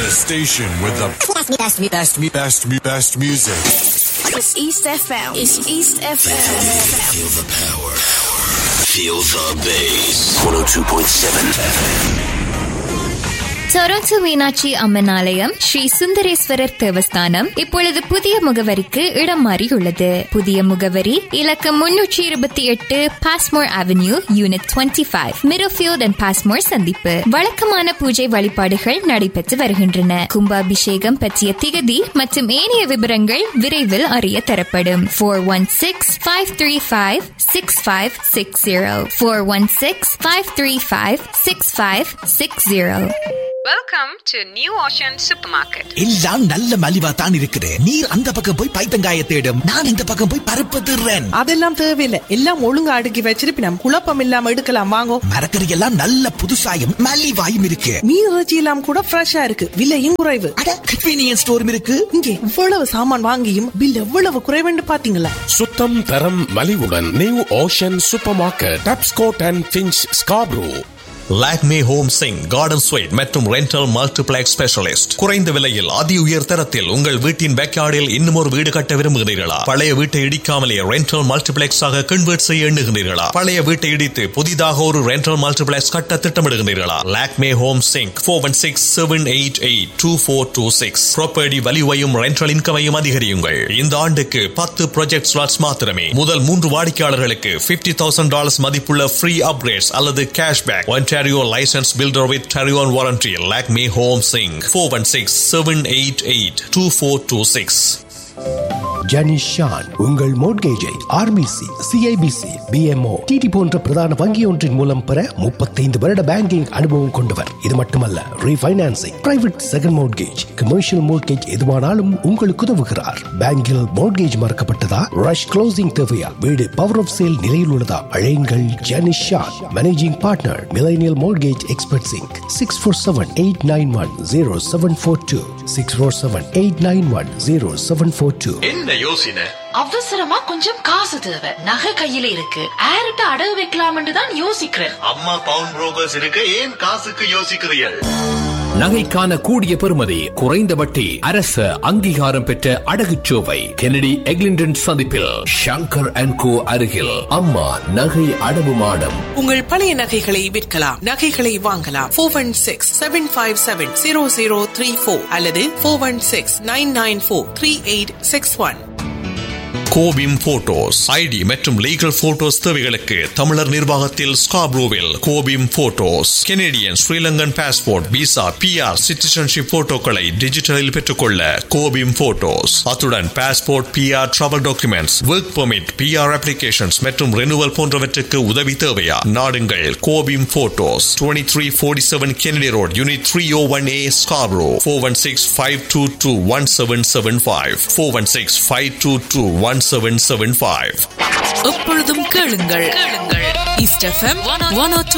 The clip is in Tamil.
station with the best, best, best, best, best, best music. It's East FM. It's East FM. Feel the power. Feel the bass. 102.7 Toronto Meenakshi Amman ஆலயம் ஸ்ரீ சுந்தரேஸ்வரர் தேவஸ்தானம் இப்பொழுது புதிய முகவரிக்கு இடம் மாறியுள்ளது புதிய முகவரி இலக்கம் முன்னூற்றி இருபத்தி எட்டு Passmore avenue unit twenty five மிரோஃபியோட் அண்ட் பாஸ்மோர் சந்திப்பு வழக்கமான பூஜை வழிபாடுகள் நடைபெற்று வருகின்றன கும்பாபிஷேகம் பற்றிய திகதி மற்றும் ஏனைய விவரங்கள் விரைவில் அறிய தரப்படும் four one six five three five six five six zero four one six five three five six five six zero Welcome to New Ocean Supermarket. எல்லாம் நல்ல மலிவா தான் இருக்குது நீர் அந்த பக்கம் போய் பைத்தங்காய தேடும் நான் இந்த பக்கம் போய் பருப்பு திருறேன் அதெல்லாம் தேவையில்லை எல்லாம் ஒழுங்கா அடுக்கி வச்சிருப்பி நம்ம குழப்பம் இல்லாம எடுக்கலாம் வாங்கோ மரக்கறி எல்லாம் நல்ல புதுசாயும் மலிவாயும் இருக்கு மீன் இறைச்சி எல்லாம் கூட ஃப்ரெஷ்ஷா இருக்கு விலையும் குறைவு அட கன்வீனியன்ஸ் ஸ்டோரும் இருக்கு இங்கே இவ்வளவு சாமான் வாங்கியும் பில் எவ்வளவு குறைவுன்னு பாத்தீங்களா சுத்தம் தரம் மலிவுடன் new ocean super market Tapscott and Finch Scarborough Lakme home sing garden sweet மற்றும் ரெண்டல் மல்டிபிளெக்ஸ் ஸ்பெஷலிஸ்ட் குறைந்த விலையில் அதி உயர் தரத்தில் உங்கள் வீட்டின் பேக்யார்டில் இன்னும் ஒரு வீடு கட்ட விரும்புகிறீர்களா பழைய வீட்டை இடிக்காமலே ரெண்டல் மல்டிபிளெக்ஸ் ஆக கன்வெர்ட் செய்ய எண்ணுகிறீர்களா பழைய வீட்டை இடித்து புதிதாக ஒரு ரெண்டல் மல்டிபிளெக்ஸ் கட்ட திட்டமிடுகிறீர்களா Lakme home sing four one six seven eight eight two four two six property வலிவையும் ரெண்டல் இன்கமையும் அதிகரியுங்கள் இந்த ஆண்டுக்கு பத்து ப்ராஜெக்ட் ஸ்லாட்ஸ் மாத்திரமே முதல் மூன்று வாடிக்கையாளர்களுக்கு பிப்டி தௌசண்ட் டாலர்ஸ் மதிப்புள்ள ஃப்ரீ அப்கிரேட்ஸ் அல்லது cashback Ontario licensed builder with Tarion warranty. Lakme Home Sing 416 788 2426. Janish Shan உங்கள் மோட்கேஜை ஆர்பிசி சிஐபிசி பிஎம்ஓ டிடி போன்ற பிரதான வங்கி ஒன்றின் மூலம் பெற முப்பத்தைந்து வருட பேங்கிங் அனுபவம் கொண்டவர் இது மட்டுமல்ல refinancing private second mortgage commercial mortgage எதுவானாலும் உங்களுக்கு உதவுகிறார் பேங்கில் மோட்கேஜ் மறக்கப்பட்டதா ரஷ் க்ளோசிங் தேவையா வீடு பவர் ஆஃப் சேல் நிலையில் உள்ளதா அழையுங்கள் Janish Shan managing partner millennial mortgage expert sing six four seven eight nine one zero seven four two six four seven eight nine one zero seven four two என்ன யோசனை அவசரமா கொஞ்சம் காசு தேவை நகை கையில இருக்கு ஆரிட்ட அடகு வைக்கலாம்னு தான் யோசிக்கிறேன் அம்மா பவுன் புரோக்கர்ஸ் இருக்க ஏன் காசுக்கு யோசிக்கிறீர்கள் நகைக்கான கூடிய பெறுமதி குறைந்த வட்டி அரச அங்கீகாரம் பெற்ற அடகுச்சோவை கெனடி எக்லிண்டன் சந்திப்பில் ஷங்கர் அண்ட் கோ அருகில் அம்மா நகை அடவு மாடம் உங்கள் பழைய நகைகளை விற்கலாம் நகைகளை வாங்கலாம் four one six seven five seven zero zero three four அல்லது four one six nine nine four three eight six one கோபிம் போட்டோஸ் ஐடி மற்றும் லீகல் போட்டோஸ் தேவைகளுக்கு தமிழர் நிர்வாகத்தில் ஸ்காப்ரோவில் கோபிம் photos Canadian Sri Lankan passport visa PR citizenship போட்டோக்களை டிஜிட்டலில் பெற்றுக்கொள்ள கோபிம் போட்டோஸ் அத்துடன் passport PR travel documents work permit PR applications மற்றும் ரெனுவல் போன்றவற்றுக்கு உதவி தேவையா நாடுங்கள் கோபிம் photos twenty three forty seven Kennedy road unit three O one A Scarborough four one six five two two one seven seven five four one six five two two one seven seven five எப்பொழுதும் கேளுங்கள் கேளுங்கள் east FM one O two